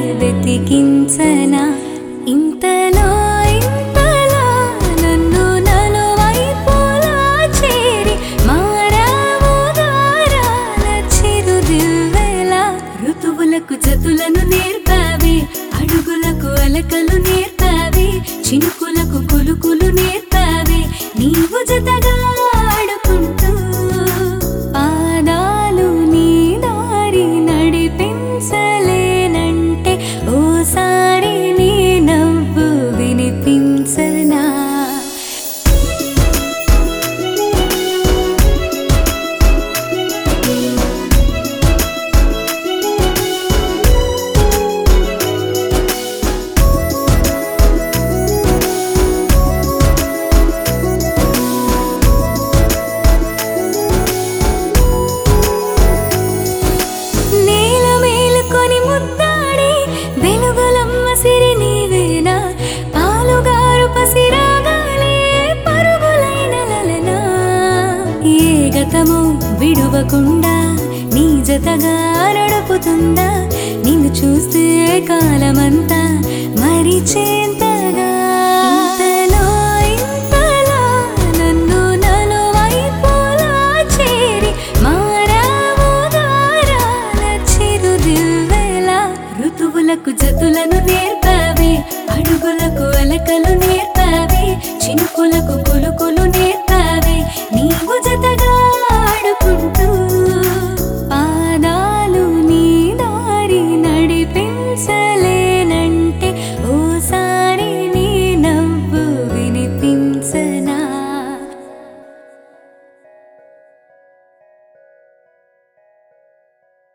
వెతికించనా ఇంతలో ఇంతలా నన్ను నలువైపులా చేరి మారావు గారాల చిరుదివ్వెలా ఋతువులకు జతులను నేర్పావి అడుగులకు అలకలు నేర్పావి చినుకులకు కులుకులు నేర్పావి నీవు జతగా ఆడుకుంటూ పాదాలు నీ దారి నడిపించలేనంటే ఓసారి నీ నవ్వు వినిపించనా నేల మేలుకొని ముద్దాడి వెలుగులమ్మ సిరి నీవేనా పాలుగారు పసిరాగాలే పరుగులైన లలనా ఏ గతము విడువకుండా నీ జతగా నడుపుతుందా నిన్ను చూస్తే కాలమంతా మరిచేంతగా ఇంతలో ఇంతలా నన్ను నలువైపులా చేరి మారావు దారాల చిరుదివ్వెలా ఋతువులకు జతులను నేర్పావి అడుగులకు అలకలు నేర్పావి చినుకులకు కులుకు